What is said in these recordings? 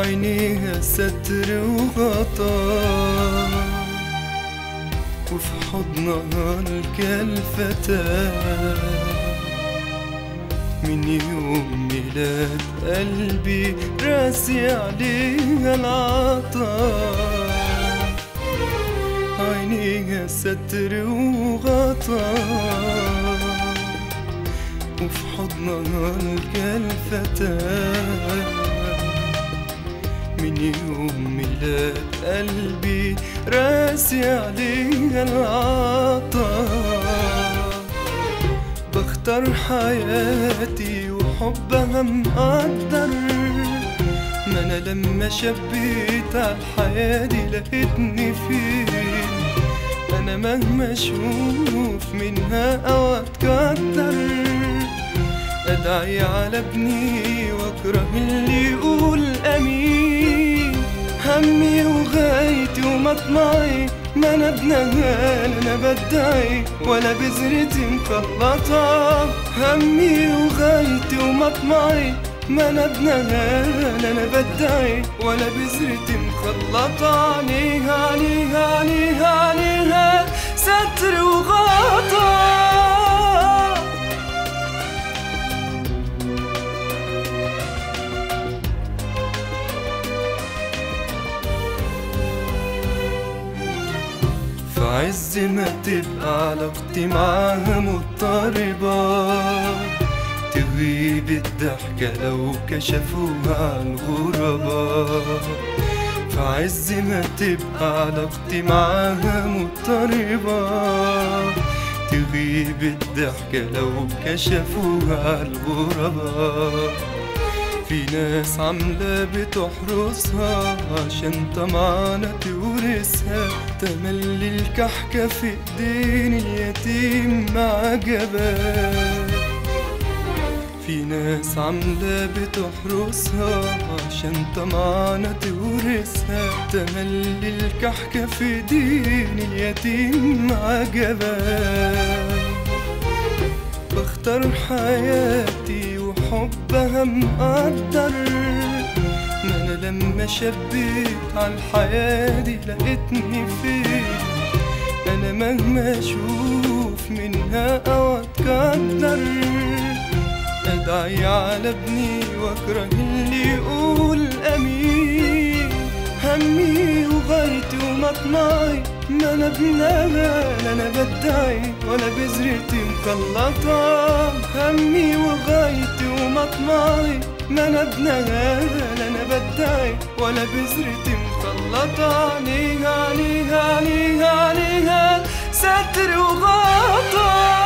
عينيها ستر وغطاء وفي حضنها الكلفتان من يوم ميلاد قلبي راسي عليها العطاء عينيها ستر وغطاء وفي حضنها الكلفتان من يوم ميلاد قلبي راسي عليها العطاء بختار حياتي وحبها مقدر ما انا لما شبيت على الحياة دي لقيتني فين انا مهما اشوف منها او اتكتر ادعي على ابني واكره اللي يقول امين همي وغايتي ومطمعي ما انا ابنها لا انا بدعي ولا بذرتي مخلطة همي وغايتي ومطمعي ما انا ابنها لا انا بدعي ولا بذرتي مخلطة عليها عليها عليها عليها ستر وغطا في عز ما تبقى علاقتي معاها مضطربة تغيب الضحكة لو كشفوها عن غربة في عز ما تبقى علاقتي معاها مضطربة تغيب الضحكة لو كشفوها عن غربة في ناس عاملة بتحرسها عشان طمعانة تورثها تملي الكحكة في ايدين اليتيم مع جبال في ناس عاملة بتحرسها عشان طمعانة تورثها تملي الكحكة في ايدين اليتيم مع جبال بختار حياتي وحبها مقدر ما انا لما شبيت على الحياة دي لقيتني فين انا مهما اشوف منها او اتقدر ادعي على ابني واكره اللي يقول امين همي وغايتي ومطمعي ما انا ابنها لا انا بدعي ولا بذرتي مخلطة همي وغايتي ومطمعي ما انا ابنها لا انا بدعي ولا بذرتي مخلطة عليها عليها عليها عليها ستر وغطا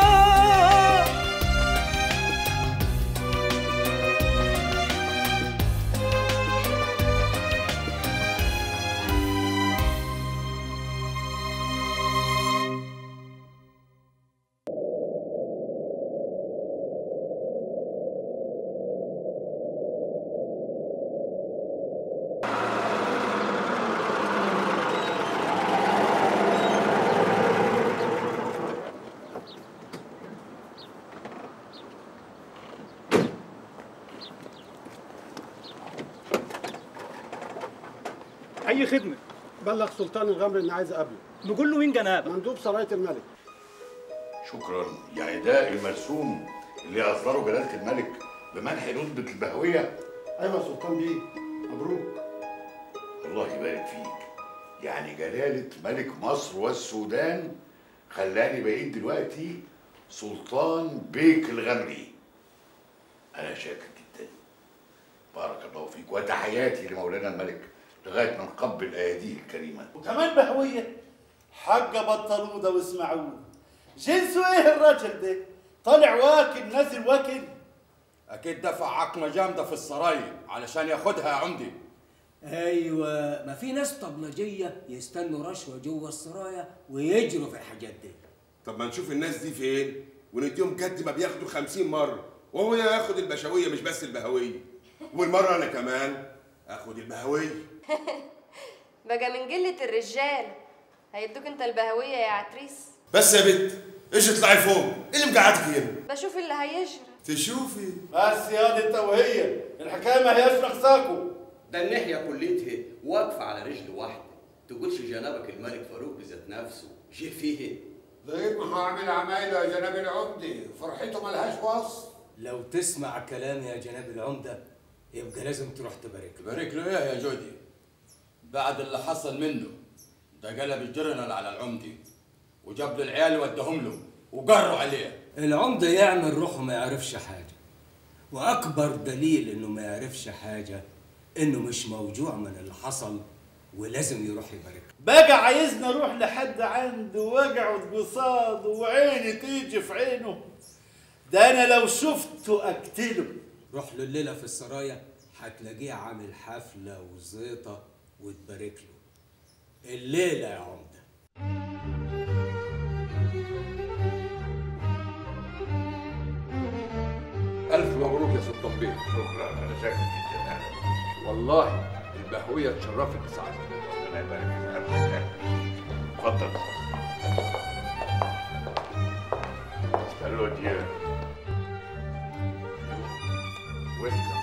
اي خدمه بلغ سلطان الغمر اني عايز اقابله نقول له مين جنابك مندوب سرايه الملك شكرا يعني ده المرسوم اللي اصدره جلاله الملك بمنح رتبه البهويه ايوه يا سلطان بيه مبروك الله يبارك فيك يعني جلاله ملك مصر والسودان خلاني بقيت دلوقتي سلطان بيك الغمري انا شاكر جدا بارك الله فيك وتحياتي لمولانا الملك لغايه ما نقبل اياديه الكريمه وكمان بهوية حاجة بطلوده واسمعوه جنسه ايه الراجل ده طالع واكل نازل واكل اكيد دفع عقمه جامده في السرايا علشان ياخدها يا عمدي ايوه ما في ناس طبلجيه يستنوا رشوه جوه السرايا ويجروا في الحاجات دي طب ما نشوف الناس دي فين ونديهم كد ما بياخدوا خمسين مرة وهو ياخد البشوية مش بس البهوية والمرة أنا كمان آخد البهوية بقى من قلة الرجال هيدوك انت البهوية يا عتريس بس يا بت ايش اطلعي فوق ايه اللي مقعدك هنا بشوف اللي هيجرى تشوفي بس يا دي انت وهي الحكاية ما هياش ناقصاكوا ده الناحيه كليتها واقفه على رجل واحده تقولش جنابك الملك فاروق بذات نفسه جه فيه لقيت ما هعمل عمايله يا جناب العمدي فرحته ملهاش وصف لو تسمع كلامي يا جناب العمدة يبقى لازم تروح تبارك له تبارك له ايه يا جودي بعد اللي حصل منه ده قلب الجرنال على العمدي وجاب له العيال ودهم له وقروا عليه العمدة يعمل روحه ما يعرفش حاجة وأكبر دليل إنه ما يعرفش حاجة إنه مش موجوع من اللي حصل ولازم يروح يبارك بقى عايزني اروح لحد عنده واقعد قصاده وعيني تيجي في عينه ده انا لو شفته اقتله روح له الليلة في السرايا هتلاقيه عامل حفلة وزيطة وتبارك له الليلة يا عمدة ألف مبروك يا سلطان بيه شكرا انا شاكر جدا والله البهوية اتشرفت بسعادتك ربنا يبارك في حياتك اتفضل Hello, dear. Welcome.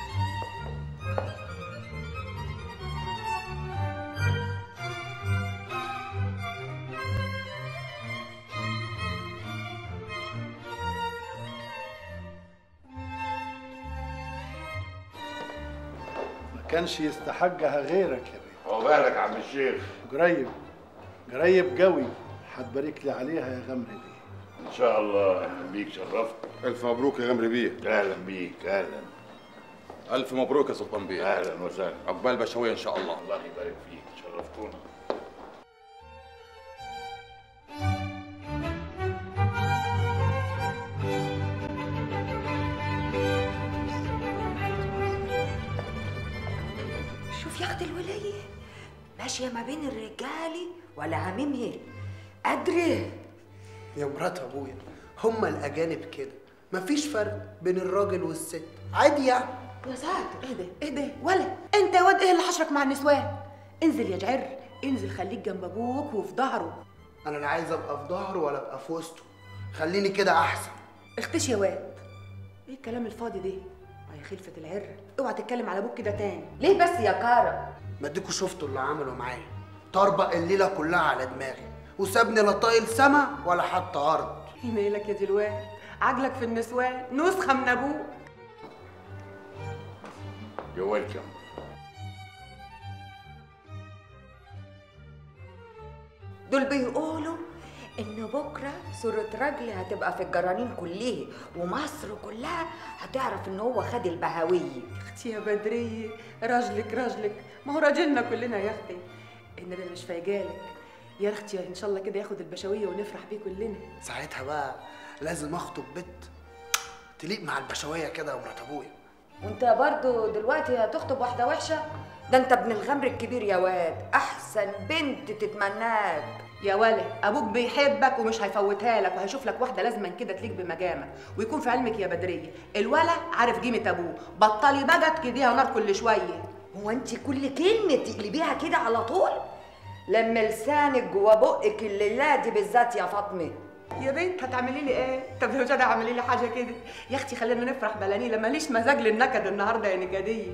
ما كانش يستحقها غيرك يا بيه هو بالك يا عم الشيخ قريب قريب قوي هتبارك لي عليها يا غمري بيه ان شاء الله اهلا بيك شرفت الف مبروك يا غمري بيه اهلا بيك اهلا ألف مبروك يا سلطان بيه اهلا وسهلا عقبال بشوية إن شاء الله الله يبارك فيك شرفتونا شوف يا اختي الولية ماشية ما بين الرجالي ولا عميمها قادرة يا مرات ابويا هما الاجانب كده مفيش فرق بين الراجل والست عادي يعني يا ساتر ايه ده ايه ده ولا انت يا واد ايه اللي حشرك مع النسوان انزل يا جعر انزل خليك جنب ابوك وفي ظهره انا لا عايز ابقى في ظهره ولا ابقى في وسطه خليني كده احسن اختش يا واد ايه الكلام الفاضي ده آه يا خلفة العرة اوعى تتكلم على ابوك كده تاني ليه بس يا كارة ما اديكوا شفتوا اللي عملوا معايا طربق الليله كلها على دماغي وسابني لا طايل سما ولا حتى ارض ايه مالك يا دي الواد عجلك في النسوان نسخة من ابوك يو ويلكم دول بيقولوا ان بكره صورة راجل هتبقى في الجرانين كلها ومصر كلها هتعرف ان هو خد البهوية اختي يا بدرية راجلك راجلك ما هو راجلنا كلنا يا اختي انما مش فايجالك يا اختي ان شاء الله كده ياخد البشوية ونفرح بيه كلنا ساعتها بقى لازم اخطب بنت تليق مع البشويه كده يا مرات ابويا وانت برضو دلوقتي هتخطب واحدة وحشة ده انت ابن الغمر الكبير يا واد احسن بنت تتمناك يا ولد ابوك بيحبك ومش هيفوتها لك وهيشوف لك واحده لازما كده تليق بمجامك ويكون في علمك يا بدريه الولا عارف قيمه ابوه بطلي بقى تكديها نار كل شويه هو انت كل كلمه تقلبيها كده على طول لما لسانك جوا بقك الليله دي بالذات يا فاطمه يا بنت هتعملي لي ايه؟ طب لو جدع اعملي لي حاجه كده يا اختي خلينا نفرح بلانيله ماليش مزاج للنكد النهارده يا نجديه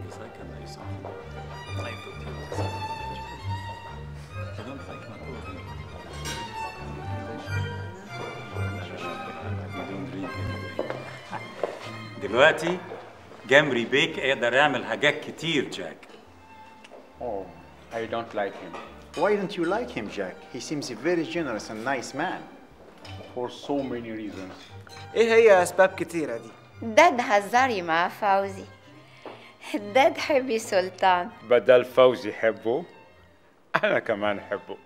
دلوقتي جمري بيك يقدر يعمل حاجات كتير جاك Oh, I don't like him. Why don't you like him, Jack? He seems a very generous and nice man. For so many reasons. ايه هي اسباب كتيره دي داد هزاري مع فوزي داد حبي سلطان بدل فوزي يحبه انا كمان احبه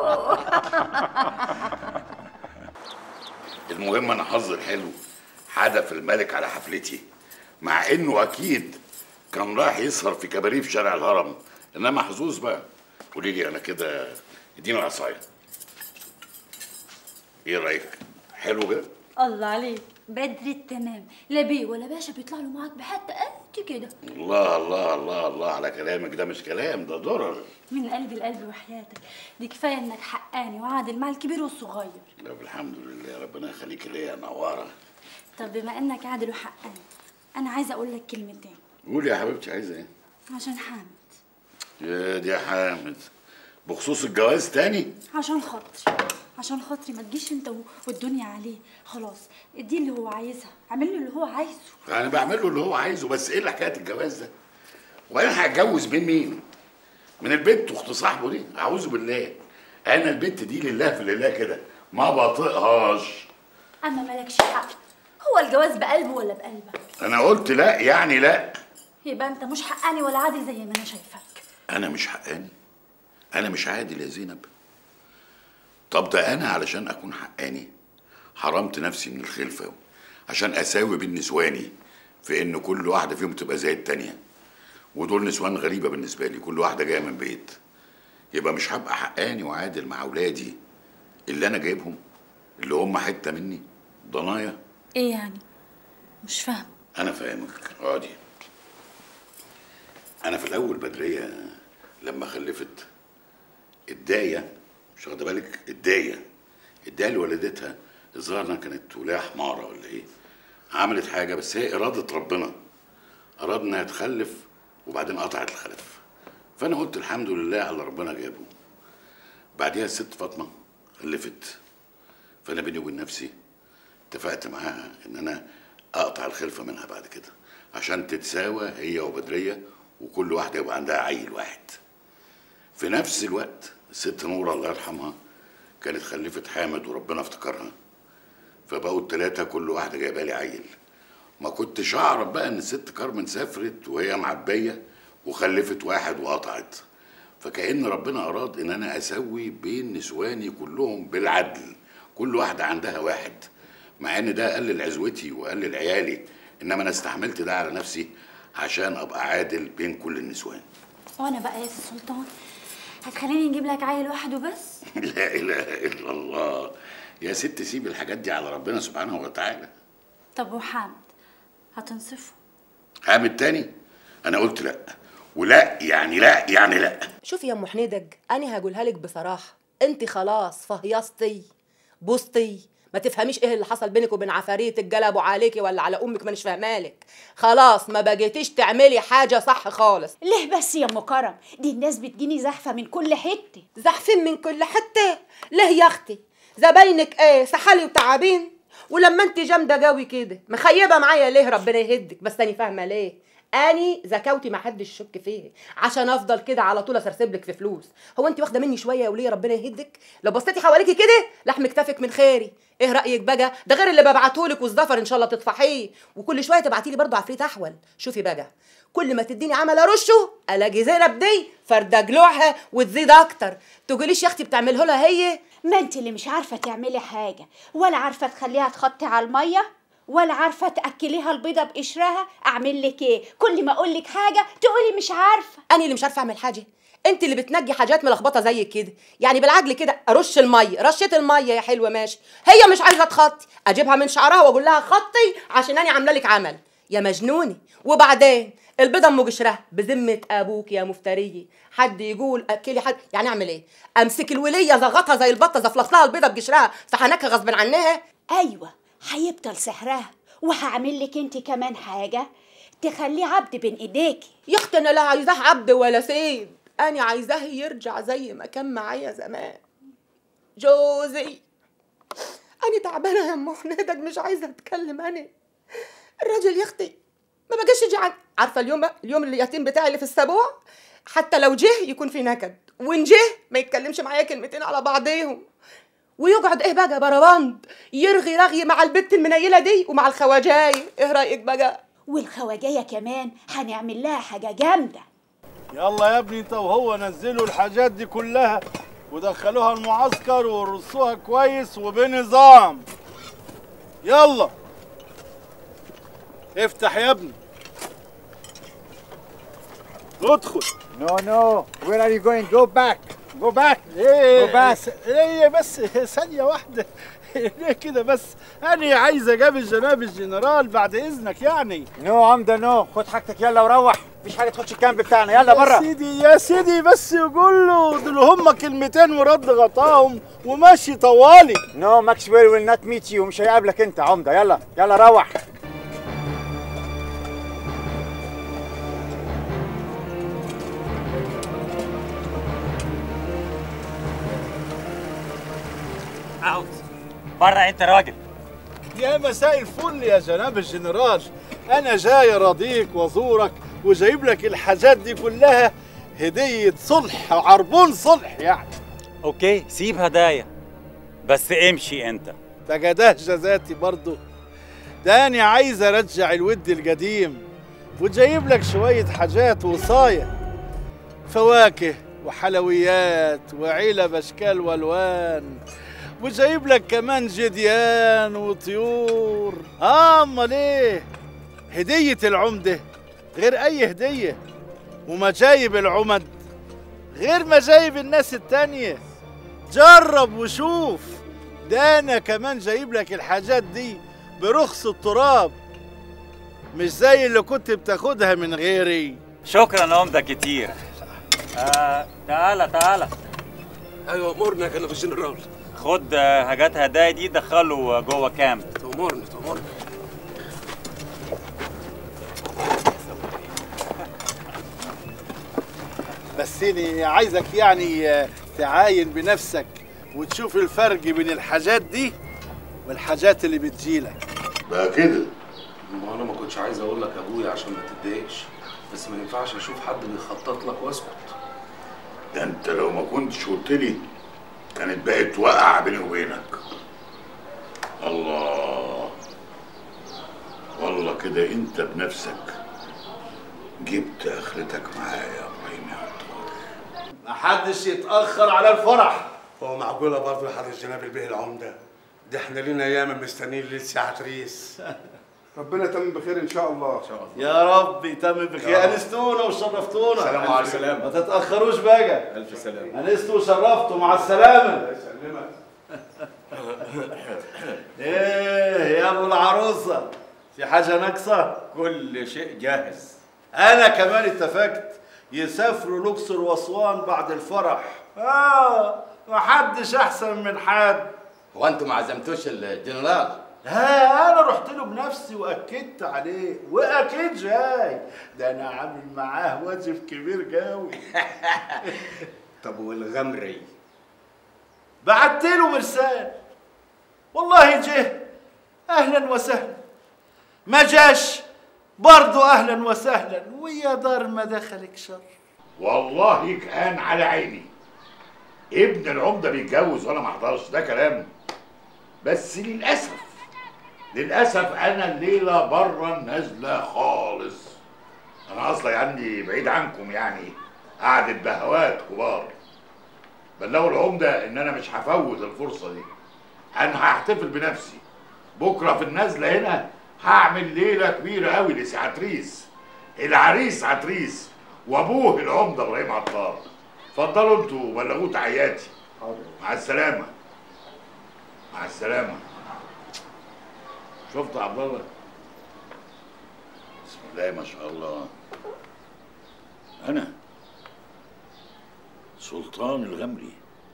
المهم انا حظي الحلو حدف الملك على حفلتي مع انه اكيد كان راح يسهر في كباريه في شارع الهرم انما محظوظ بقى قولي لي انا كده اديني العصايه ايه رايك حلو كده الله عليك بدر التمام لا بيه ولا باشا بيطلع له معاك بحتى قد كده الله الله الله الله على كلامك ده مش كلام ده ضرر من قلبي لقلبي وحياتك دي كفايه انك حقاني وعادل مع الكبير والصغير طب الحمد لله ربنا يخليك ليا يا نواره طب بما انك عادل وحقاني انا عايزه اقول لك كلمتين قولي يا حبيبتي عايزه ايه عشان حامد يا دي حامد بخصوص الجواز تاني عشان خاطري عشان خاطري ما تجيش انت و- والدنيا عليه خلاص اديه اللي هو عايزها اعمل له اللي هو عايزه انا بعمل له اللي هو عايزه بس ايه اللي حكايه الجواز ده وانا هتجوز من مين من البنت اخت صاحبه دي اعوذ بالله انا البنت دي لله في لله كده ما بطيقهاش اما مالكش حق هو الجواز بقلبه ولا بقلبك انا قلت لا يعني لا يبقى انت مش حقاني ولا عادل زي ما انا شايفك انا مش حقاني انا مش عادل يا زينب طب ده انا علشان اكون حقاني حرمت نفسي من الخلفه عشان اساوي بين نسواني في ان كل واحده فيهم تبقى زي التانيه ودول نسوان غريبه بالنسبه لي كل واحده جايه من بيت يبقى مش هبقى حقاني وعادل مع اولادي اللي انا جايبهم اللي هم حته مني ضنايا ايه يعني مش فاهم انا فاهمك اقعدي انا في الاول بدريه لما خلفت الدايه مش واخده بالك الدايه الدايه اللي ولدتها الظاهر انها كانت ولايه حماره ولا ايه عملت حاجه بس هي اراده ربنا اراد انها تخلف وبعدين قطعت الخلف فانا قلت الحمد لله على ربنا جابه بعديها الست فاطمه خلفت فانا بيني وبين نفسي اتفقت معاها ان انا اقطع الخلفه منها بعد كده عشان تتساوى هي وبدريه وكل واحده يبقى عندها عيل واحد في نفس الوقت الست نوره الله يرحمها كانت خلفت حامد وربنا افتكرها فبقوا التلاتة كل واحدة جايبة لي عيل ما كنتش أعرف بقى إن الست كارمن سافرت وهي معبية وخلفت واحد وقطعت فكأن ربنا أراد إن أنا أسوي بين نسواني كلهم بالعدل كل واحدة عندها واحد مع إن ده قلل عزوتي وقلل عيالي إنما أنا استحملت ده على نفسي عشان أبقى عادل بين كل النسوان وانا بقى يا سي سلطان هتخليني نجيب لك عيل واحد وبس لا إله إلا الله يا ست سيب الحاجات دي على ربنا سبحانه وتعالى طب وحامد هتنصفه حامد تاني أنا قلت لأ ولا يعني لا يعني لا شوفي يا ام حنيدج انا هقولها لك بصراحه انت خلاص فهيصتي بوستي ما تفهميش ايه اللي حصل بينك وبين عفاريت جلبوا عليكي ولا على امك مانيش فاهمالك خلاص ما بقيتيش تعملي حاجه صح خالص ليه بس يا ام كرم دي الناس بتجيني زحفه من كل حته زحفين من كل حته ليه يا اختي زباينك ايه سحالي وتعابين ولما انت جامده قوي كده مخيبه معايا ليه ربنا يهدك بس اني فاهمه ليه اني زكاوتي ما حدش يشك فيه عشان افضل كده على طول اسرسب لك في فلوس هو انت واخده مني شويه وليه ربنا يهدك لو بصيتي حواليكي كده لحم كتافك من خيري ايه رايك بقى ده غير اللي ببعتهولك والزفر ان شاء الله تطفحيه وكل شويه تبعتي لي برضه عفريت احول شوفي بقى كل ما تديني عمل ارشه الاقي زينب دي فرده جلوعها وتزيد اكتر تقوليش يا اختي بتعمله لها هي ما انت اللي مش عارفه تعملي حاجه ولا عارفه تخليها تخطي على الميه ولا عارفه تاكليها البيضه بقشرها اعمل لك ايه كل ما اقول لك حاجه تقولي مش عارفه انا اللي مش عارفه اعمل حاجه انت اللي بتنجي حاجات ملخبطه زي كده يعني بالعجل كده ارش الميه رشيت الميه يا حلوه ماشي هي مش عايزه تخطي اجيبها من شعرها واقول لها خطي عشان انا عامله لك عمل يا مجنوني وبعدين البيضه ام قشرها بذمه ابوك يا مفتريه حد يقول اكلي حد يعني اعمل ايه امسك الوليه زغطها زي البطه زفلص لها البيضه بقشرها فحنكها غصب عنها ايوه هيبطل سحرها وهعمل لك انت كمان حاجه تخليه عبد بين ايديكي يا اختي انا لا عايزاه عبد ولا سيد انا عايزاه يرجع زي ما كان معايا زمان جوزي انا تعبانه يا ام حنيدك مش عايزه اتكلم انا الراجل يا اختي ما بقاش يجي عن عارفه اليوم اليوم اليتيم بتاعي اللي في السبوع حتى لو جه يكون في نكد وان جه ما يتكلمش معايا كلمتين على بعضيهم ويقعد ايه بقى بربند يرغي رغي مع البت المنيله دي ومع الخواجاي ايه رايك بقى والخواجايه كمان هنعمل لها حاجه جامده يلا يا ابني انت وهو نزلوا الحاجات دي كلها ودخلوها المعسكر ورصوها كويس وبنظام يلا افتح يا ابني ادخل No, no. Where are you going? Go back. Go back. ايه Go back. س- ايه بس ثانية واحدة ليه كده بس أنا عايز أقابل جناب الجنرال بعد إذنك يعني نو عمدة نو خد حاجتك يلا وروح مفيش حاجة تخش الكامب بتاعنا يلا يا برا سيدي يا سيدي بس يقول له دول هم كلمتين ورد غطاهم وماشي طوالي نو ماكسويل ويل نوت ميت يو مش هيقابلك انت عمدة يلا يلا روح اوت بره انت راجل يا مساء الفل يا جناب الجنرال انا جاي اراضيك وازورك وجايب لك الحاجات دي كلها هديه صلح وعربون صلح يعني اوكي سيب هدايا بس امشي انت تجداه جزاتي برضو ده انا عايز ارجع الود القديم وجايب لك شويه حاجات وصايا فواكه وحلويات وعلب اشكال والوان وجايب لك كمان جديان وطيور آه، امال ايه هديه العمده غير اي هديه ومجايب العمد غير مجايب الناس التانية جرب وشوف ده انا كمان جايب لك الحاجات دي برخص التراب مش زي اللي كنت بتاخدها من غيري شكرا عمده كتير آه تعالى تعالى ايوه امرنا يا جناب الجنرال خد آه، حاجات هدايا دي دخله جوه كامب تأمرني تأمرني بس اني عايزك يعني آه، تعاين بنفسك وتشوف الفرق بين الحاجات دي والحاجات اللي بتجيلك بقى كده ما انا ما كنتش عايز اقول لك يا ابويا عشان ما تتضايقش بس ما ينفعش اشوف حد بيخطط لك واسكت ده انت لو ما كنتش قلت لي كانت بقت وقع بيني وبينك الله والله كده انت بنفسك جبت اخرتك معايا يا ابراهيم يا محدش يتأخر على الفرح هو معقولة برضه يا حضرة جناب البيه العمدة ده احنا لينا ايام مستنيين لسه عتريس ربنا يتم بخير ان شاء الله يا رب يتم بخير انستونا وشرفتونا سلام ألف عليكم. سلامة. ما تتأخروش بقى الف سلامة انستوا وشرفتوا مع السلامة يسلمك ايه يا ابو العروسة في حاجة ناقصة؟ كل شيء جاهز انا كمان اتفقت يسافروا الاقصر واسوان بعد الفرح اه محدش احسن من حد هو انتوا ما عزمتوش الجنرال ها انا رحت له بنفسي واكدت عليه واكيد جاي ده انا عامل معاه واجب كبير قوي طب والغمري بعت له مرسال والله جه اهلا وسهلا ما جاش برضه اهلا وسهلا ويا دار ما دخلك شر والله كان على عيني ابن العمده بيتجوز وانا ما احضرش ده كلام بس للاسف للاسف انا الليله بره النازله خالص انا اصلا عندي بعيد عنكم يعني قعدة بهوات كبار بلغوا العمده ان انا مش هفوت الفرصه دي انا هحتفل بنفسي بكره في النازله هنا هعمل ليله كبيره قوي لسعتريس العريس عتريس وابوه العمده ابراهيم عطار اتفضلوا انتوا بلغوه تحياتي مع السلامه مع السلامه شفت يا عبد الله بسم الله ما شاء الله انا سلطان الغمري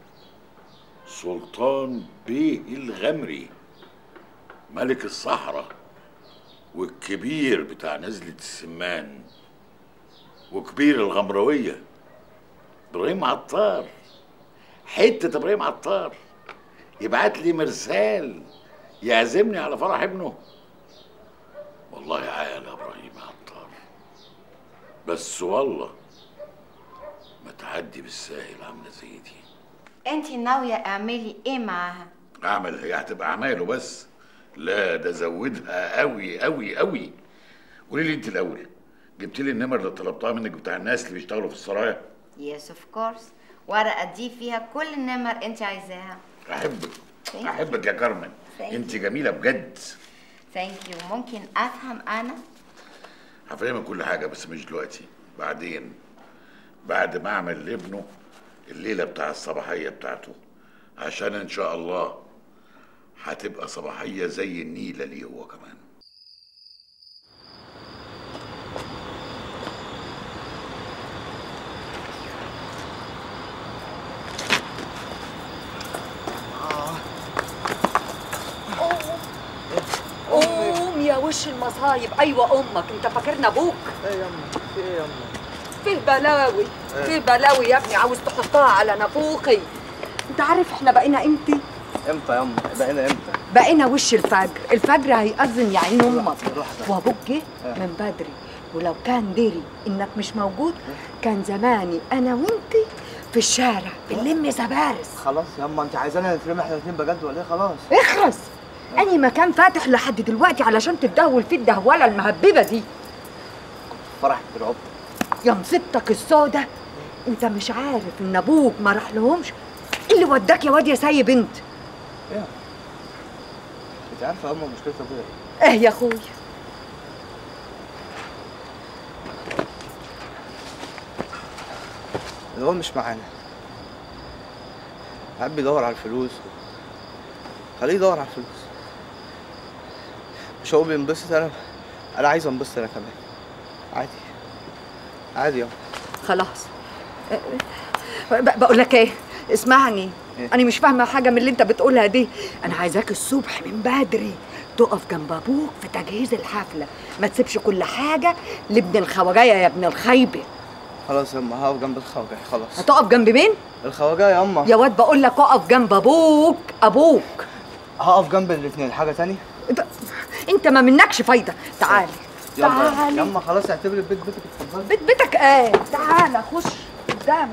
سلطان بيه الغمري ملك الصحراء والكبير بتاع نزلة السمان وكبير الغمروية ابراهيم عطار حتة ابراهيم عطار يبعت لي مرسال يعزمني على فرح ابنه والله عال يا ابراهيم عطار بس والله ما تعدي بالساهل عامله زي دي انت ناوية اعملي ايه معاها اعمل هي هتبقى اعماله بس لا ده زودها قوي قوي قوي قولي لي انت الاول جبت لي النمر اللي طلبتها منك بتاع الناس اللي بيشتغلوا في السرايا يس اوف كورس ورقة دي فيها كل النمر انت عايزاها احبك Thank احبك يا كارمن Thank انت جميله بجد ثانك يو ممكن افهم انا هفهمك كل حاجه بس مش دلوقتي بعدين بعد ما اعمل لابنه الليله بتاع الصباحيه بتاعته عشان ان شاء الله هتبقى صباحيه زي النيله ليه هو كمان قوم يا وش المصايب ايوه امك انت فاكرنا ابوك ايه يا امي في ايه يا امي فيه بلاوي إيه؟ فيه بلاوي يا ابني عاوز تحطها على نافوخي انت عارف احنا بقينا امتى امتى يا امه بقينا امتى بقينا وش الفجر الفجر هيأذن يا عين امك وابوك جه من بدري ولو كان دري انك مش موجود كان زماني انا وانتي في الشارع بنلم زبارس خلاص يا اما انت عايزانا نترمي احنا الاثنين بجد ولا ايه خلاص اخرس اني مكان فاتح لحد دلوقتي علشان تتدهول فيه الدهوله المهببه دي فرحك بالعب يا مصيبتك السودة انت مش عارف ان ابوك ما راح لهمش إيه اللي وداك يا واد يا سايب انت ايه انت عارفه يا اما مشكله ابويا ايه ايه يا اخويا اللي هو مش معانا قاعد بيدور على الفلوس خليه يدور على الفلوس مش هو بينبسط انا انا عايز انبسط انا كمان عادي عادي يا خلاص ب- بقول لك ايه اسمعني إيه؟ انا مش فاهمه حاجه من اللي انت بتقولها دي انا عايزاك الصبح من بدري تقف جنب ابوك في تجهيز الحفله ما تسيبش كل حاجه لابن الخواجايه يا ابن الخيبه خلاص يا اما هقف جنب الخواجه خلاص هتقف جنب مين الخواجه يا اما يا واد بقول لك اقف جنب ابوك ابوك هقف جنب الاثنين حاجه تاني انت ما منكش فايده تعالي يلا تعالي. يا اما خلاص اعتبري البيت بيتك اتفضلي بيت بيتك ايه تعالى خش قدامي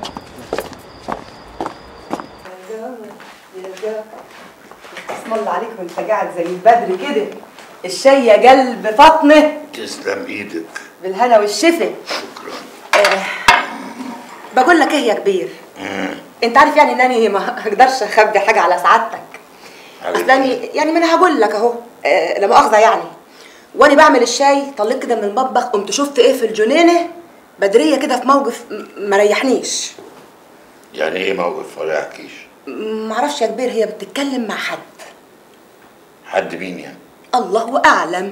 اسم الله عليك وانت قاعد زي البدر كده الشاي يا قلب فطنه تسلم ايدك بالهنا والشفا آه بقول لك ايه يا كبير انت عارف يعني انني ما اقدرش اخبي حاجه على سعادتك اصلاني يعني ما انا هقول لك اهو آه لا مؤاخذه يعني وانا بعمل الشاي طلعت كده من المطبخ قمت شفت ايه في الجنينه بدريه كده في موقف م- ما ريحنيش يعني ايه موقف ولا يحكيش م- معرفش يا كبير هي بتتكلم مع حد حد مين يعني الله اعلم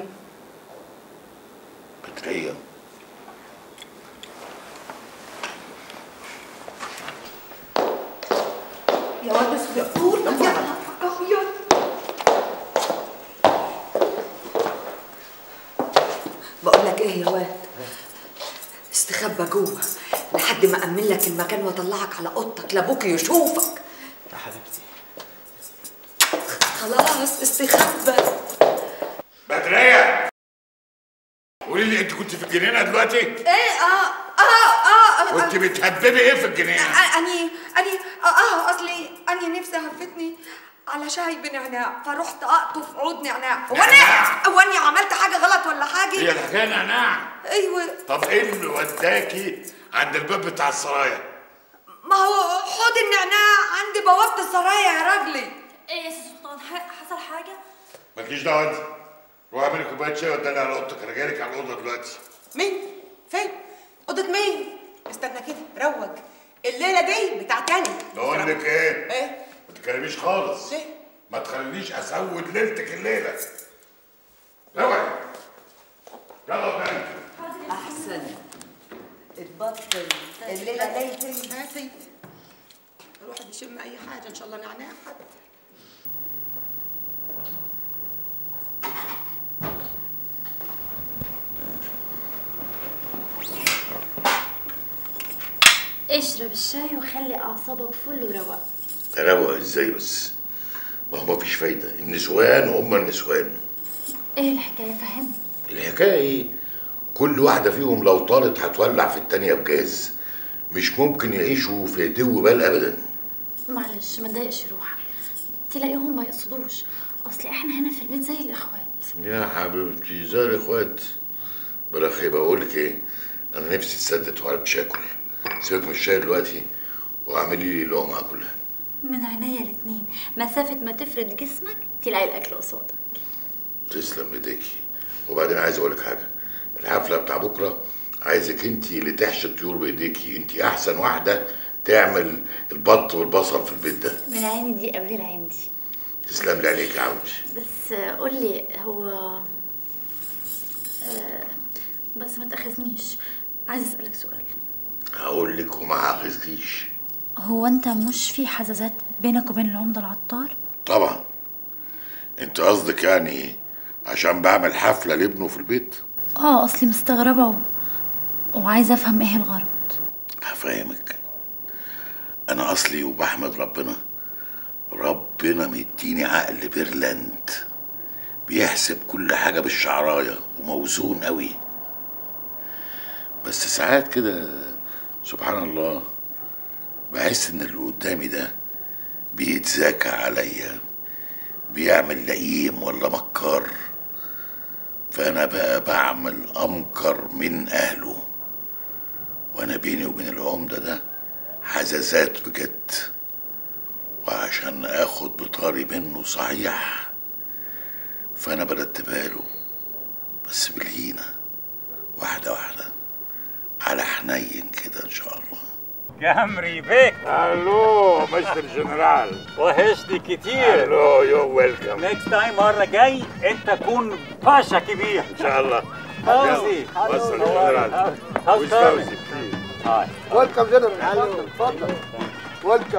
بتريا يا واد اسكت يا اخويا بقول لك ايه يا واد استخبى جوه لحد ما امن لك المكان واطلعك على اوضتك لابوك يشوفك يا حبيبتي خلاص استخبى بدرية قولي لي انت كنت في الجنينه دلوقتي ايه اه اه اه كنت بتهببي ايه في الجنينه اني اني اه, آه اصلي اني نفسي هفتني على شاي بنعناع فرحت اقطف عود نعناع هو انا هو اني عملت حاجه غلط ولا حاجه هي الحكايه نعناع ايوه طب ايه اللي وداكي عند الباب بتاع السرايا ما هو حوض النعناع عند بوابه السرايا يا راجلي ايه يا سلطان حصل حاجه مالكيش دعوه انت روح اعملي كوبايه شاي وداني على اوضتك انا جايلك على الاوضه دلوقتي مين؟ فين؟ أوضة مين؟ استنى كده روج الليلة دي بتاعتني بقول لك ايه ايه؟ ما تتكلميش خالص ليه؟ ما تخلينيش اسود ليلتك الليله روح يلا قدامي احسن اتبطل الليله ليلتي هاتي الواحد يشم أي حاجة إن شاء الله نعناع حتى اشرب الشاي وخلي اعصابك فل ورواق روق ازاي بس ما هو مفيش فايده النسوان هم النسوان ايه الحكايه فهمني الحكايه ايه كل واحده فيهم لو طالت هتولع في التانيه بجاز مش ممكن يعيشوا في هدوء بال ابدا معلش ما تضايقش روحك تلاقيهم ما يقصدوش اصل احنا هنا في البيت زي الاخوات يا حبيبتي زي الاخوات بلاخي بقول لك ايه انا نفسي تسدد وعرفتش اكل سيبك من الشاي دلوقتي واعملي لي لقمه اكلها من عينيا الاتنين مسافه ما تفرد جسمك تلاقي الاكل قصادك تسلم ايديكي وبعدين عايز اقول لك حاجه الحفله بتاع بكره عايزك انت اللي تحشي الطيور بايديكي انت احسن واحده تعمل البط والبصل في البيت ده من عيني دي قبل العين دي تسلم لي عليك يا عودي بس قول لي هو آه، بس ما تاخذنيش عايز اسالك سؤال هقول لك وما هاخذكيش هو انت مش في حزازات بينك وبين العمده العطار طبعا انت قصدك يعني عشان بعمل حفله لابنه في البيت اه اصلي مستغربه و... وعايزه افهم ايه الغرض هفهمك انا اصلي وبحمد ربنا رب ربنا مديني عقل بيرلاند بيحسب كل حاجة بالشعراية وموزون قوي بس ساعات كده سبحان الله بحس ان اللي قدامي ده بيتذاكى عليا بيعمل لئيم ولا مكار فانا بقى بعمل امكر من اهله وانا بيني وبين العمدة ده حزازات بجد وعشان اخد بطاري منه صحيح فانا برتبها له بس بالهينة واحدة واحدة على حنين كده ان شاء الله جمري بيك الو مستر جنرال وحشني كتير الو يو ويلكم نيكست تايم مرة جاي انت كون باشا كبير ان شاء الله فوزي مستر جنرال How's ويز Carmen? فوزي بليز هاي ويلكم جنرال اتفضل ويلكم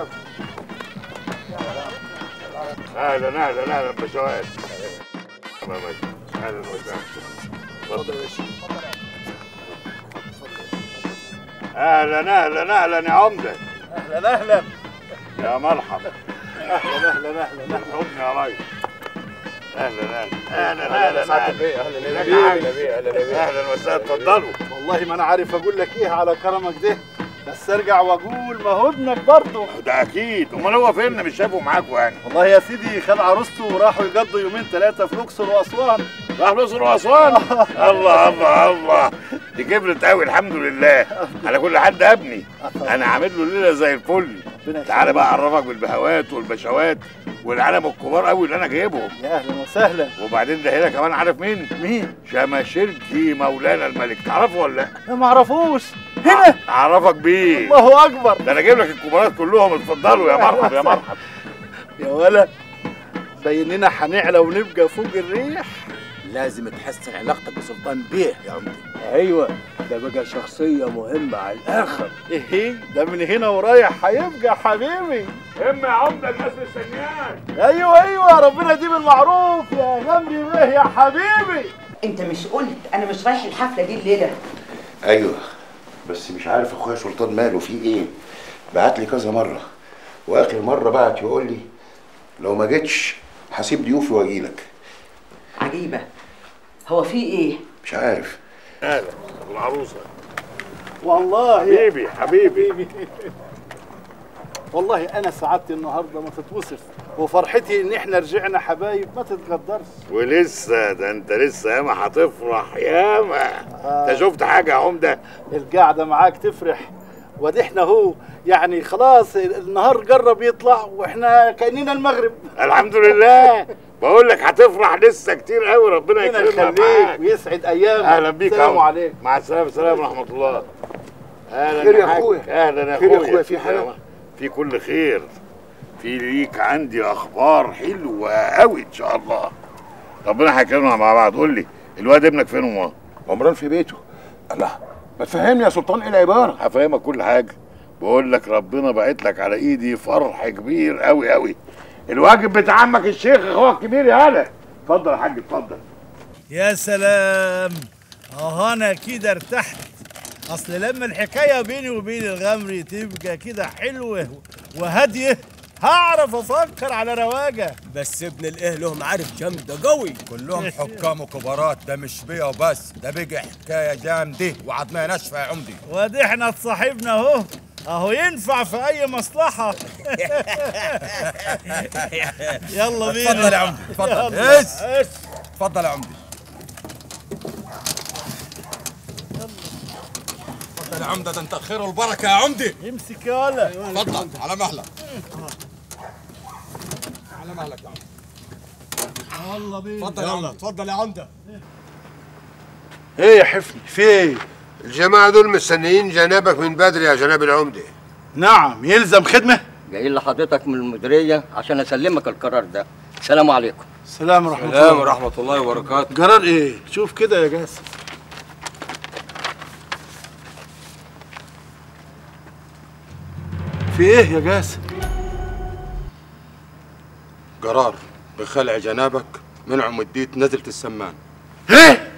اهلا اهلا اهلا بشوات اهلا وسهلا اتفضل يا باشا اهلا اهلا اهلا يا عمده اهلا اهلا يا مرحبا اهلا اهلا اهلا خدني يا ريس اهلا اهلا اهلا أهلا اهلا سعادة اهلا البيه، أهلا ازيك بيه، يا أهلا حاج؟ بيه، أهلا بيه. اهلا وسهلا اتفضلوا والله ما انا عارف اقول لك ايه على كرمك ده بس ارجع واقول ما هو ابنك برضه ده اكيد امال هو فين مش شافه معاكوا يعني والله يا سيدي خد عروسته وراحوا يقضوا يومين ثلاثه في الاقصر واسوان راح الاقصر واسوان الله الله الله دي كبرت قوي الحمد لله على كل حد ابني انا عامل له ليله زي الفل تعالى بقى اعرفك بالبهوات والبشوات والعالم الكبار قوي اللي انا جايبهم يا اهلا وسهلا وبعدين ده هنا كمان عارف مين مين شماشرجي مولانا الملك تعرفه ولا لا لا ما اعرفوش هنا اعرفك بيه الله اكبر ده انا اجيب لك الكبارات كلهم اتفضلوا يا مرحبا يا مرحبا يا ولا بيننا هنعلى ونبقى فوق الريح لازم تحسن علاقتك بسلطان بيه يا عمدي ايوه ده بقى شخصيه مهمه على الاخر ايه ده من هنا ورايح هيبقى حبيبي اما يا عمده الناس مستنياك ايوه ايوه ربنا يديم المعروف يا غمري بيه يا حبيبي انت مش قلت انا مش رايح الحفله دي الليله ايوه بس مش عارف اخويا سلطان ماله فيه ايه بعت لي كذا مره واخر مره بعت يقول لي لو ما جيتش هسيب ضيوفي واجيلك عجيبه هو في ايه مش عارف اهلا العروسه والله حبيبي حبيبي والله انا سعادتي النهارده ما تتوصف وفرحتي ان احنا رجعنا حبايب ما تتقدرش ولسه ده انت لسه ياما هتفرح ياما انت شفت حاجه يا عمده القعده معاك تفرح وادي احنا هو يعني خلاص النهار قرب يطلع واحنا كاننا المغرب الحمد لله بقول لك هتفرح لسه كتير قوي ربنا ربنا يكرمك يخليك معاك ويسعد ايامك اهلا بيك يا السلام عم. عليكم مع السلامه السلام ورحمه الله اهلا خير يا حاج. أخويا. اهلا يا خير يا اخويا أخويا، في حاجة؟ في كل خير في ليك عندي اخبار حلوه قوي ان شاء الله ربنا هيكرمنا مع بعض قول لي الواد ابنك فين وما عمران في بيته الله ما تفهمني يا سلطان ايه العباره هفهمك كل حاجه بقول لك ربنا باعت لك على ايدي فرح كبير قوي قوي الواجب بتاع عمك الشيخ اخوك الكبير يا هلا اتفضل يا حاج اتفضل يا سلام اه انا كده ارتحت اصل لما الحكايه بيني وبين الغمري تبقى كده حلوه وهاديه هعرف افكر على رواجه بس ابن الايه له معارف جامده قوي كلهم حكام وكبارات ده مش بيا وبس ده بيجي حكايه جامده وعضمها ناشفه يا عمدي وادي احنا اتصاحبنا اهو اهو ينفع في اي مصلحه يلا بينا اتفضل يا عمدي اتفضل يلا. اس اتفضل يا عمدي اتفضل يا عمده ده انت الخير والبركه يا عمدي امسك يا ولا اتفضل على مهلك على مهلك يا عمدي يلا بينا اتفضل يا عمدي اتفضل يا عمده ايه يا حفني في ايه الجماعة دول مستنيين جنابك من بدري يا جناب العمدة نعم يلزم خدمه جاي لحضرتك من المديرية عشان أسلمك القرار ده السلام عليكم السلام ورحمه السلام الله ورحمة الله وبركاته قرار ايه شوف كده يا جاسم في ايه يا جاسم قرار بخلع جنابك من عمدية نزلة السمان ايه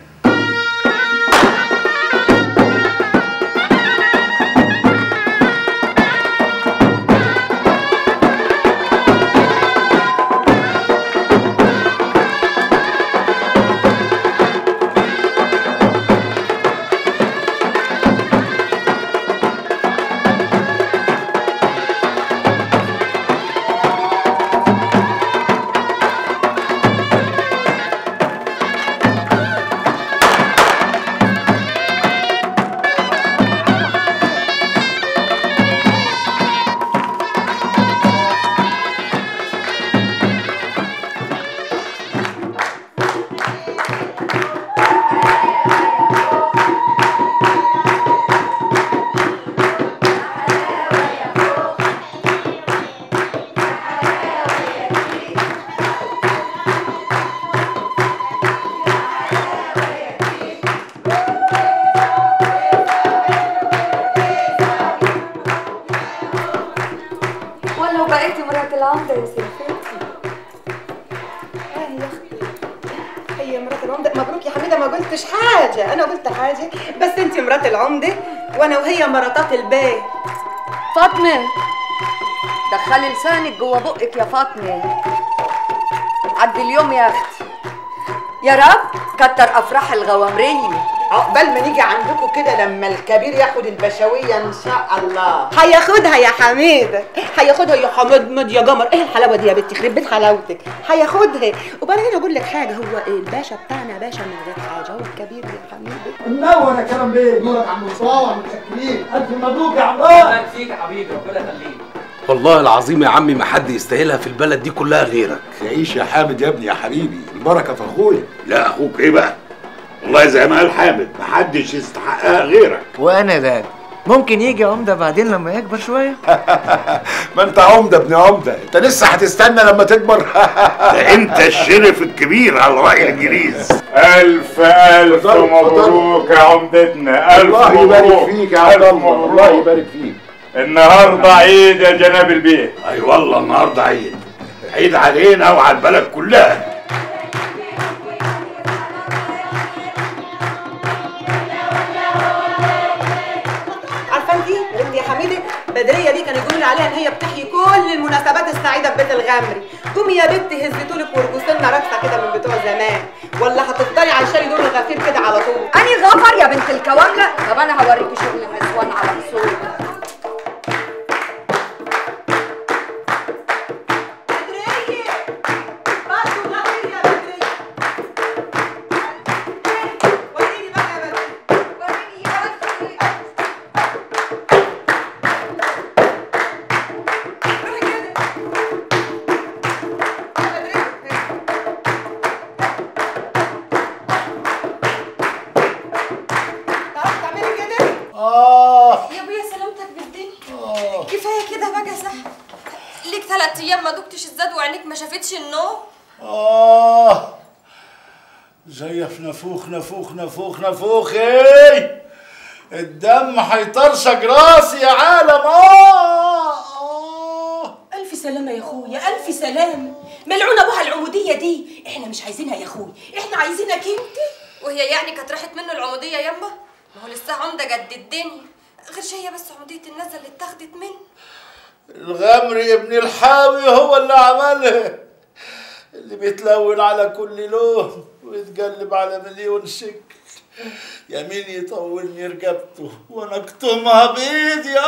مرات العمده مبروك يا حميده ما قلتش حاجه انا قلت حاجه بس انت مرات العمده وانا وهي مراتات البيت فاطمه دخلي لسانك جوه بقك يا فاطمه عدي اليوم يا اختي يا رب كتر افراح الغوامريه عقبال ما نيجي عندكم كده لما الكبير ياخد البشويه ان شاء الله هياخدها يا حميده هياخدها يا حماد مد يا قمر ايه الحلاوه دي يا بنتي يخرب بيت حلاوتك هياخدها وبعدين اقول لك حاجه هو ايه الباشا بتاعنا باشا من غير حاجه هو الكبير يا حميده منور يا كرم بيه نورك عم مصطفى متشكرين الف مبروك يا عمار فيك يا حبيبي ربنا يخليك والله العظيم يا عمي ما حد يستاهلها في البلد دي كلها غيرك تعيش يا حامد يا ابني يا حبيبي البركه في اخويا لا اخوك ايه بقى والله زي ما قال حامد محدش يستحقها غيرك وانا ده ممكن يجي عمده بعدين لما يكبر شويه ما انت عمده ابن عمده انت لسه هتستنى لما تكبر ده انت الشرف الكبير على راي الانجليز ألف ألف مبروك يا عمدتنا ألف الله يبارك مبروك فيك يا عبد ألف الله مبروك. الله يبارك فيك النهارده عيد يا جناب البيت اي والله النهارده عيد عيد علينا وعلى البلد كلها عارفه انت يا بنتي يا حميده بدريه دي كانوا يقولوا لي عليها ان هي بتحيي كل المناسبات السعيده في بيت الغمري قومي يا بنتي هزتولك وارقصي لنا رقصه كده من بتوع زمان ولا هتفضلي عايشه لي دور الغفير كده على طول اني غفر يا بنت الكوامله طب انا هوريكي شغل النسوان على اصول آه يا ابويا سلامتك بالدنيا كفايه كده بقى صح ليك ثلاث ايام ما دقتش الزاد وعينيك ما شافتش النوم آه جاية في نفوخ نفوخ نفوخ نفوخ ايه الدم هيطرشق راسي يا عالم آه ألف سلامة يا أخويا ألف سلامة ملعونة أبوها العمودية دي إحنا مش عايزينها يا أخويا إحنا عايزينك أنت وهي يعني كانت راحت منه العموديه يما ما هو لسه عمده قد الدنيا غير شيء بس عموديه النزل اللي اتاخدت منه الغمري ابن الحاوي هو اللي عملها اللي بيتلون على كل لون ويتقلب على مليون شكل يمين يطولني رقبته وانا اكتمها بايدي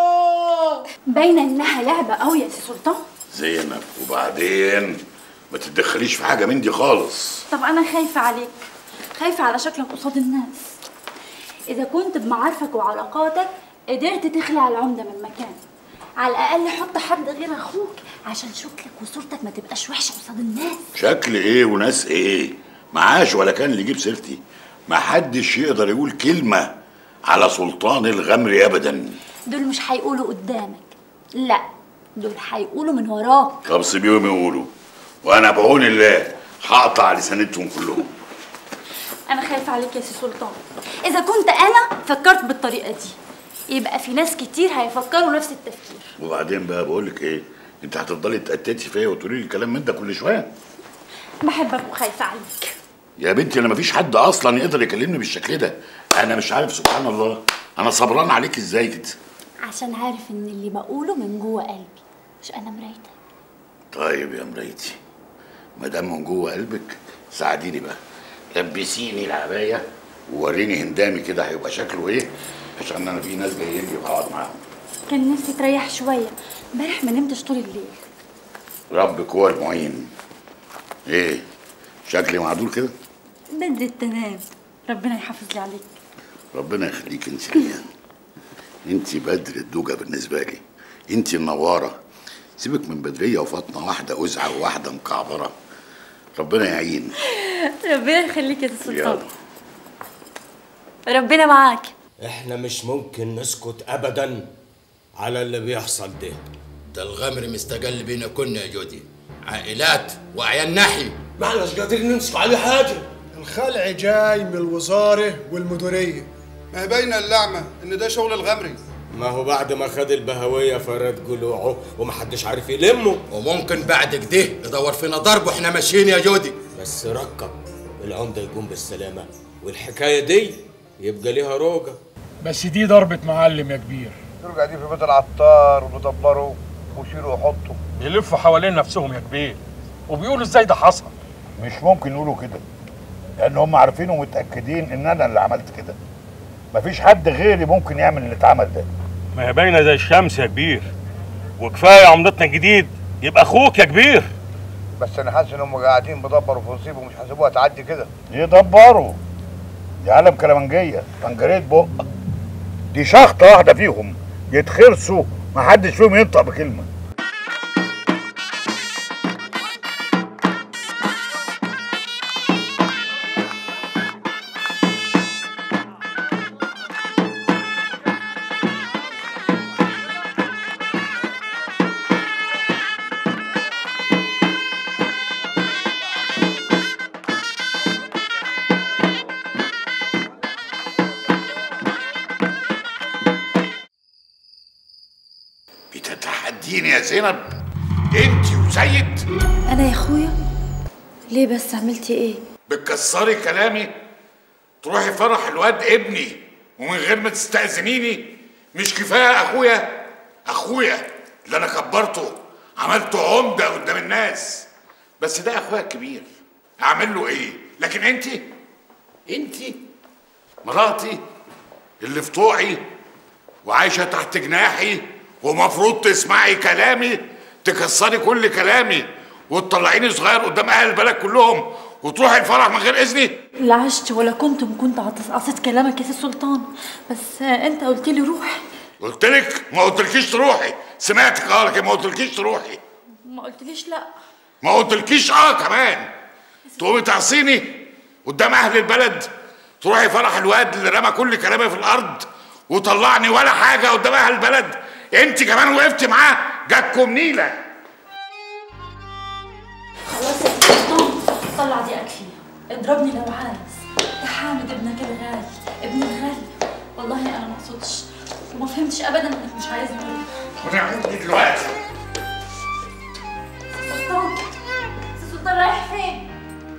اه باينه انها لعبه قوي يا سي سلطان زينب وبعدين ما تتدخليش في حاجه من دي خالص طب انا خايفه عليك خايفه على شكلك قصاد الناس اذا كنت بمعارفك وعلاقاتك قدرت تخلع العمده من مكانه على الاقل حط حد غير اخوك عشان شكلك وصورتك ما تبقاش وحشه قصاد الناس شكل ايه وناس ايه معاش ولا كان اللي يجيب سيرتي ما حدش يقدر يقول كلمه على سلطان الغمر ابدا دول مش هيقولوا قدامك لا دول هيقولوا من وراك طب سيبيهم يقولوا وانا بعون الله هقطع لسانتهم كلهم انا خايفه عليك يا سي سلطان اذا كنت انا فكرت بالطريقه دي يبقى في ناس كتير هيفكروا نفس التفكير وبعدين بقى بقول لك ايه انت هتفضلي تقتتي فيا وتقولي لي كلام من ده كل شويه بحبك وخايفه عليك يا بنتي انا مفيش حد اصلا يقدر يكلمني بالشكل ده انا مش عارف سبحان الله انا صبران عليك ازاي كده عشان عارف ان اللي بقوله من جوه قلبي مش انا مرايتك طيب يا مرايتي ما دام من جوه قلبك ساعديني بقى لبسيني العبايه ووريني هندامي كده هيبقى شكله ايه عشان انا في ناس جايين لي وهقعد معاهم كان نفسي تريح شويه امبارح ما نمتش طول الليل ربك هو المعين ايه شكلي معدول كده بدي تنام ربنا يحافظ لي عليك ربنا يخليك انت ليا انت بدر الدوجه بالنسبه لي انت النواره سيبك من بدريه وفاطمه واحده أزعة وواحده مكعبره ربنا يعين ربنا يخليك يا سي يلا سلطان ربنا معاك احنا مش ممكن نسكت ابدا على اللي بيحصل ده ده الغمر مستقل بينا كنا يا جودي عائلات واعيان ناحي ما احناش قادرين نمسك عليه حاجه الخلع جاي من الوزاره والمديريه ما هي باينه اللعمه ان ده شغل الغمري ما هو بعد ما خد البهوية فرد جلوعه ومحدش عارف يلمه وممكن بعد كده يدور فينا ضرب واحنا ماشيين يا جودي بس ركب العمده يقوم بالسلامه والحكايه دي يبقى ليها روجه بس دي ضربة معلم يا كبير دول قاعدين في بيت العطار وبيدبروا ويشيلوا ويحطوا بيلفوا حوالين نفسهم يا كبير وبيقولوا ازاي ده حصل مش ممكن يقولوا كده لان هم عارفين ومتاكدين ان انا اللي عملت كده مفيش حد غيري ممكن يعمل اللي اتعمل ده ما هي باينه زي الشمس يا كبير وكفايه عمدتنا الجديد يبقى اخوك يا كبير بس انا حاسس ان هم قاعدين بيدبروا في نصيب ومش هيسيبوها تعدي كده يدبروا دي عالم كلامنجيه فنجريت بق دي شخطه واحده فيهم يتخرسوا محدش فيهم ينطق بكلمه بتتحديني يا زينب انت وسيد انا يا اخويا ليه بس عملتي ايه بتكسري كلامي تروحي فرح الواد ابني ومن غير ما تستأذنيني مش كفايه اخويا اخويا اللي انا كبرته عملته عمده قدام الناس بس ده اخويا الكبير اعمل له ايه لكن انت انت مراتي اللي في طوعي وعايشه تحت جناحي ومفروض تسمعي كلامي تكسري كل كلامي وتطلعيني صغير قدام اهل البلد كلهم وتروحي الفرح من غير اذني لا عشت ولا كنت كنت قصيت كلامك يا سي سلطان بس آه، انت قلت لي روح قلت لك ما قلتلكيش تروحي سمعتك اه لكن ما قلتلكيش تروحي ما قلتليش لا ما قلتلكيش اه كمان تقومي تعصيني قدام اهل البلد تروحي فرح الواد اللي رمى كل كلامي في الارض وطلعني ولا حاجه قدام اهل البلد انت كمان وقفت معاه جاتكم نيله خلاص يا سي سلطان طلع دي فيها اضربني لو عايز ده حامد ابنك الغالي ابن الغالي والله انا ما اقصدش وما فهمتش ابدا انك مش عايزني اقول ونعمل دلوقتي سلطان سي سلطان رايح فين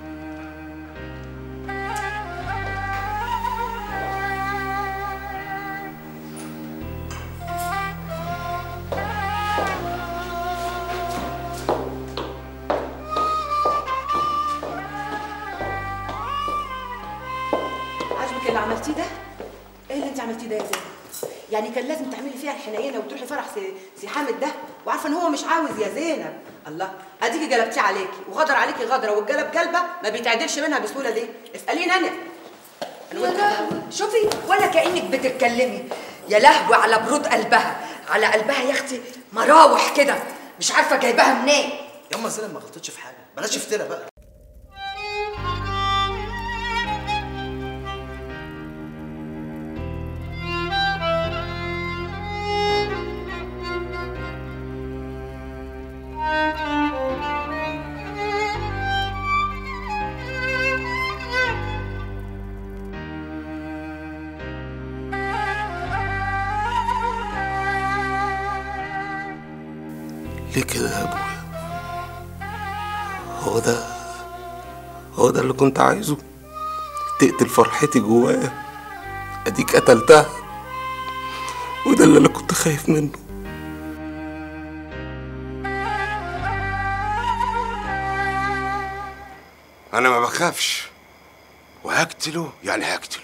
عاجبك اللي عملتيه ده؟ ايه اللي انت عملتيه ده يا زينب؟ يعني كان لازم تعملي فيها الحنينه وتروحي فرح سي, سي حامد ده وعارفه ان هو مش عاوز يا زينب الله اديكي جلبتيه عليكي وغدر عليكي غدره والجلب جلبه ما بيتعدلش منها بسهوله دي اساليني انا يا لهوي شوفي ولا كانك بتتكلمي يا لهوي على برود قلبها على قلبها يا اختي مراوح كده مش عارفه جايباها منين ياما زينب ما غلطتش في حاجه بلاش افترا بقى ليه كده يا ابويا هو ده هو ده اللي كنت عايزه تقتل فرحتي جوايا اديك قتلتها وده اللي انا كنت خايف منه انا ما بخافش وهقتله يعني هقتله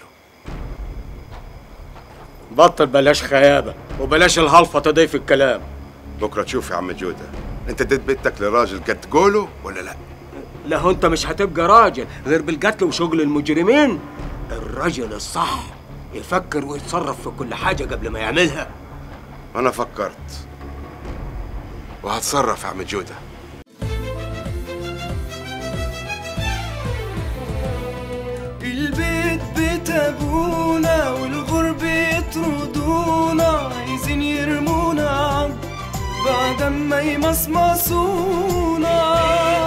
بطل بلاش خيابه وبلاش الهلفطه دي في الكلام بكره تشوف يا عم جوده انت اديت بنتك لراجل قد تقوله ولا لا لا هو انت مش هتبقى راجل غير بالقتل وشغل المجرمين الراجل الصح يفكر ويتصرف في كل حاجه قبل ما يعملها انا فكرت وهتصرف يا عم جوده البيت بيت ابونا والغرب يطردونا عايزين يرمونا عم بعد ما يمصمصونا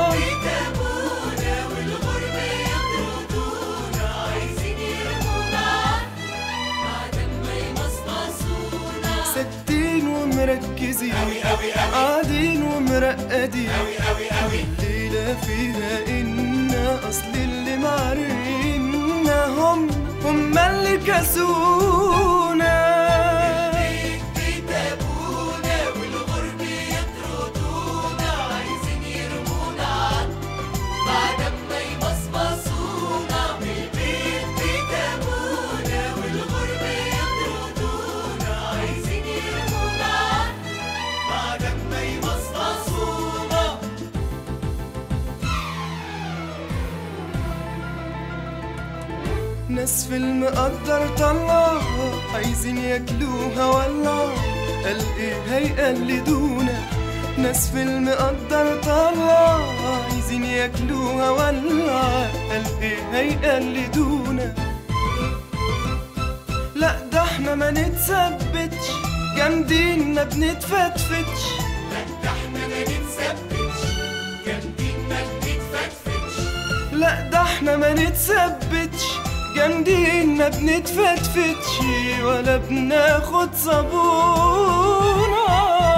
ثابتين ومركزين قاعدين ومرقدين الليلة فيها إن أصل اللي معرف هم اللي كسونا بيتابونا والغرب يطردونا عايزين يرمونا بعد ما يمصمصونا من البيت بيتابونا والغرب يطردونا عايزين يرمونا بعد ما يمصمصونا ناس في المقدر طلع عايزين ياكلوها ولا قال ايه هيقلدونا ناس في المقدر طلع عايزين ياكلوها ولا قال ايه هيقلدونا لا ده احنا ما نتثبتش جامدين ما بنتفتفتش ده احنا ما نتثبتش جامدين ما بنتفتفتش لا ده احنا ما نتثبتش جامدين ما بنتفتفتش ولا بناخد صابونة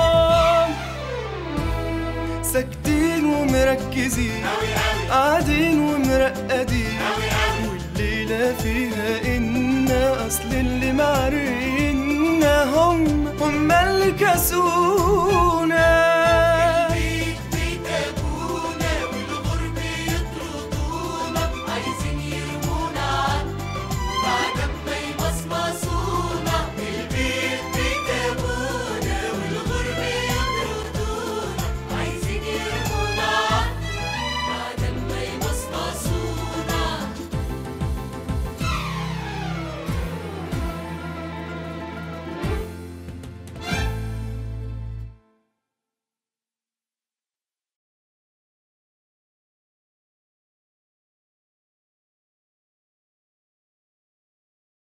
ساكتين ومركزين قاعدين ومرقدين والليلة فيها إنا أصل اللي معرينا هم هم اللي كسونا